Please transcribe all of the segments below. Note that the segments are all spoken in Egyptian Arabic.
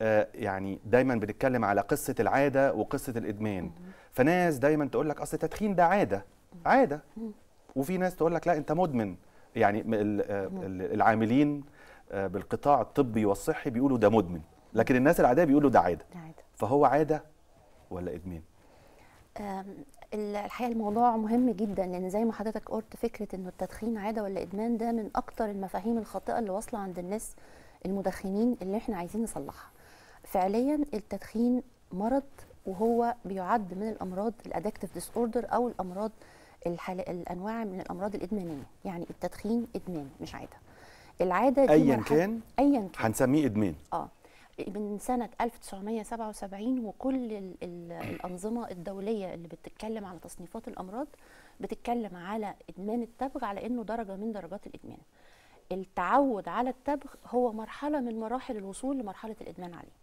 آه، يعني دايما بنتكلم على قصه العاده وقصه الادمان فناس دايما تقول لك اصل التدخين ده عاده عاده وفي ناس تقول لك لا انت مدمن يعني م- ال- آه، ال- العاملين آه، بالقطاع الطبي والصحي بيقولوا ده مدمن لكن الناس العاديه بيقولوا ده عاده ده عادة. فهو عاده ولا ادمان آم، ال- الحقيقه الموضوع مهم جدا لان زي ما حضرتك قلت فكره انه التدخين عاده ولا ادمان ده من اكتر المفاهيم الخاطئه اللي واصله عند الناس المدخنين اللي احنا عايزين نصلحها فعليا التدخين مرض وهو بيعد من الامراض الادكتيف ديس اوردر او الامراض الحال... الانواع من الامراض الادمانيه يعني التدخين ادمان مش عاده العاده دي ايا مرحلة- كان ايا كان هنسميه ادمان اه من سنة 1977 وكل ال ال الأنظمة الدولية اللي بتتكلم على تصنيفات الأمراض بتتكلم على إدمان التبغ على إنه درجة من درجات الإدمان التعود على التبغ هو مرحلة من مراحل الوصول لمرحلة الإدمان عليه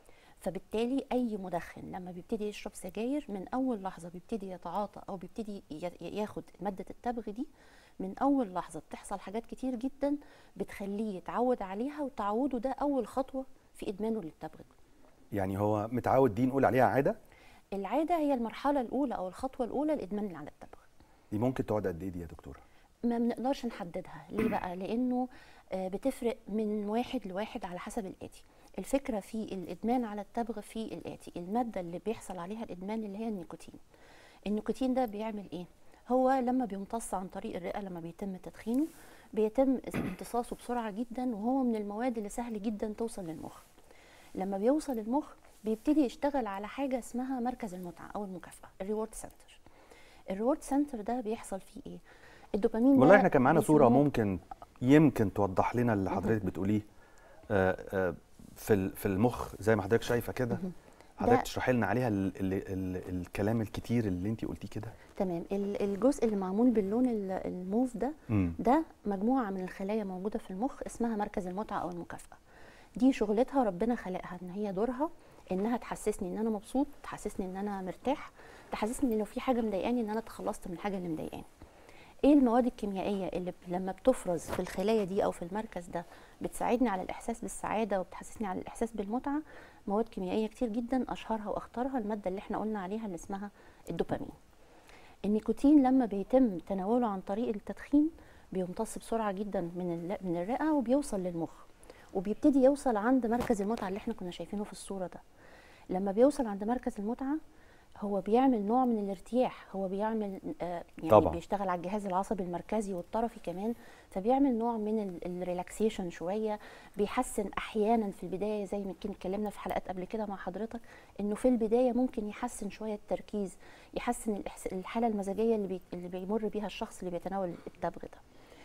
فبالتالي أي مدخن لما بيبتدي يشرب سجاير من أول لحظة بيبتدي يتعاطى أو بيبتدي ي- ياخد مادة التبغ دي من أول لحظة بتحصل حاجات كتير جدا بتخليه يتعود عليها وتعوده ده أول خطوة في إدمانه للتبغ يعني هو متعود دي نقول عليها عاده العادة هي المرحلة الأولى أو الخطوة الأولى لإدمان على التبغ دي ممكن تقعد قد ايه دي يا دكتوره ما بنقدرش نحددها ليه بقى لانه آه، بتفرق من واحد لواحد على حسب الاتي الفكره في الادمان على التبغ في الاتي الماده اللي بيحصل عليها الادمان اللي هي النيكوتين النيكوتين ده بيعمل ايه هو لما بيمتص عن طريق الرئه لما بيتم تدخينه بيتم امتصاصه بسرعه جدا وهو من المواد اللي سهل جدا توصل للمخ لما بيوصل المخ بيبتدي يشتغل على حاجه اسمها مركز المتعه او المكافاه الريورد سنتر الريورد سنتر ده بيحصل فيه ايه الدوبامين والله ده احنا كان معانا صوره بيسموه- ممكن يمكن توضح لنا اللي حضرتك بتقوليه آه، آه، في ال- في المخ زي ما حضرتك شايفه كده حضرتك ده- تشرحي لنا عليها ال ال ال الكلام الكتير اللي انت قلتيه كده تمام ال- الجزء اللي معمول باللون ال- الموف ده مم. ده مجموعه من الخلايا موجوده في المخ اسمها مركز المتعه او المكافاه دي شغلتها ربنا خلقها ان هي دورها انها تحسسني ان انا مبسوط تحسسني ان انا مرتاح تحسسني ان لو في حاجه مضايقاني ان انا اتخلصت من الحاجه اللي مضايقاني ايه المواد الكيميائيه اللي ب- لما بتفرز في الخلايا دي او في المركز ده بتساعدني على الاحساس بالسعاده وبتحسسني على الاحساس بالمتعه مواد كيميائيه كتير جدا اشهرها واخطرها الماده اللي احنا قلنا عليها اللي اسمها الدوبامين النيكوتين لما بيتم تناوله عن طريق التدخين بيمتص بسرعه جدا من الل- من الرئه وبيوصل للمخ وبيبتدي يوصل عند مركز المتعه اللي احنا كنا شايفينه في الصوره ده لما بيوصل عند مركز المتعه هو بيعمل نوع من الارتياح هو بيعمل آه يعني طبعاً. بيشتغل على الجهاز العصبي المركزي والطرفي كمان فبيعمل نوع من ال- الريلاكسيشن شويه بيحسن احيانا في البدايه زي ما يمكن اتكلمنا في حلقات قبل كده مع حضرتك انه في البدايه ممكن يحسن شويه التركيز يحسن الإحس- الحاله المزاجيه اللي, بي... اللي بيمر بيها الشخص اللي بيتناول التبغ ده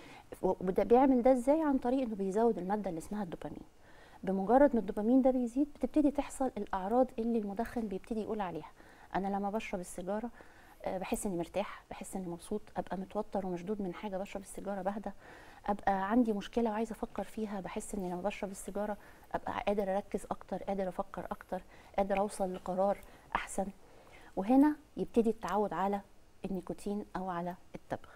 وده بيعمل ده ازاي عن طريق انه بيزود الماده اللي اسمها الدوبامين بمجرد ما الدوبامين ده بيزيد بتبتدي تحصل الاعراض اللي المدخن بيبتدي يقول عليها انا لما بشرب السيجاره آه، بحس اني مرتاح بحس اني مبسوط ابقى متوتر ومشدود من حاجه بشرب السيجاره بهدى ابقى عندي مشكله وعايزه افكر فيها بحس اني لما بشرب السيجاره ابقى قادر اركز اكتر قادر افكر اكتر قادر اوصل لقرار احسن وهنا يبتدي التعود على النيكوتين او على التبغ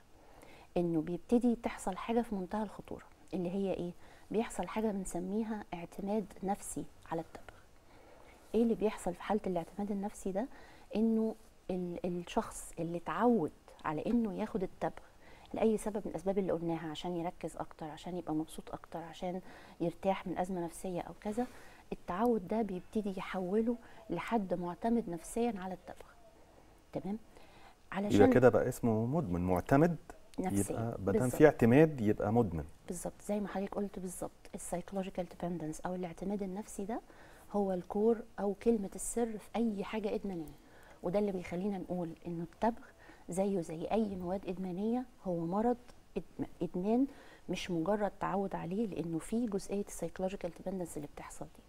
انه بيبتدي تحصل حاجه في منتهى الخطوره اللي هي ايه بيحصل حاجه بنسميها اعتماد نفسي على التبغ ايه اللي بيحصل في حاله الاعتماد النفسي ده انه ال- الشخص اللي اتعود على انه ياخد التبغ لاي سبب من الاسباب اللي قلناها عشان يركز اكتر عشان يبقى مبسوط اكتر عشان يرتاح من ازمه نفسيه او كذا التعود ده بيبتدي يحوله لحد معتمد نفسيا على التبغ تمام علشان يبقى كده بقى اسمه مدمن معتمد نفسيا يبقى ما دام بالظبط. في اعتماد يبقى مدمن بالظبط زي ما حضرتك قلت بالظبط السايكولوجيكال ديبندنس او الاعتماد النفسي ده هو الكور او كلمه السر في اي حاجه ادمانيه وده اللي بيخلينا نقول انه التبغ زيه زي اي مواد ادمانيه هو مرض إدم- ادمان مش مجرد تعود عليه لانه في جزئيه السايكولوجيكال ديبندنس اللي بتحصل دي